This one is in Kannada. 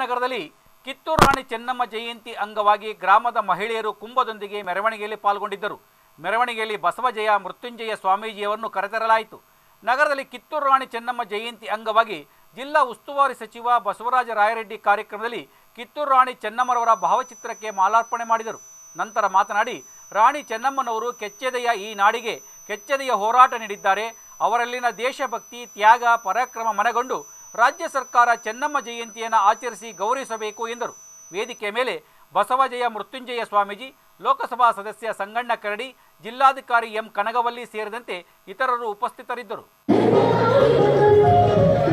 ನಗರದಲ್ಲಿ ಕಿತ್ತೂರು ರಾಣಿ ಚೆನ್ನಮ್ಮ ಜಯಂತಿ ಅಂಗವಾಗಿ ಗ್ರಾಮದ ಮಹಿಳೆಯರು ಕುಂಭದೊಂದಿಗೆ ಮೆರವಣಿಗೆಯಲ್ಲಿ ಪಾಲ್ಗೊಂಡಿದ್ದರು ಮೆರವಣಿಗೆಯಲ್ಲಿ ಬಸವಜಯ ಮೃತ್ಯುಂಜಯ ಸ್ವಾಮೀಜಿಯವರನ್ನು ಕರೆತರಲಾಯಿತು ನಗರದಲ್ಲಿ ಕಿತ್ತೂರು ರಾಣಿ ಚೆನ್ನಮ್ಮ ಜಯಂತಿ ಅಂಗವಾಗಿ ಜಿಲ್ಲಾ ಉಸ್ತುವಾರಿ ಸಚಿವ ಬಸವರಾಜ ರಾಯರೆಡ್ಡಿ ಕಾರ್ಯಕ್ರಮದಲ್ಲಿ ಕಿತ್ತೂರು ರಾಣಿ ಚೆನ್ನಮ್ಮರವರ ಭಾವಚಿತ್ರಕ್ಕೆ ಮಾಲಾರ್ಪಣೆ ಮಾಡಿದರು ನಂತರ ಮಾತನಾಡಿ ರಾಣಿ ಚೆನ್ನಮ್ಮನವರು ಕೆಚ್ಚೆದೆಯ ಈ ನಾಡಿಗೆ ಕೆಚ್ಚೆದೆಯ ಹೋರಾಟ ನೀಡಿದ್ದಾರೆ ಅವರಲ್ಲಿನ ದೇಶಭಕ್ತಿ ತ್ಯಾಗ ಪರಾಕ್ರಮ ಮನಗೊಂಡು ರಾಜ್ಯ ಸರ್ಕಾರ ಚೆನ್ನಮ್ಮ ಜಯಂತಿಯನ್ನು ಆಚರಿಸಿ ಗೌರವಿಸಬೇಕು ಎಂದರು ವೇದಿಕೆ ಮೇಲೆ ಬಸವಜಯ ಮೃತ್ಯುಂಜಯ ಸ್ವಾಮೀಜಿ ಲೋಕಸಭಾ ಸದಸ್ಯ ಸಂಗಣ್ಣ ಕರಡಿ ಜಿಲ್ಲಾಧಿಕಾರಿ ಎಂ ಕನಗವಲ್ಲಿ ಸೇರಿದಂತೆ ಇತರರು ಉಪಸ್ಥಿತರಿದ್ದರು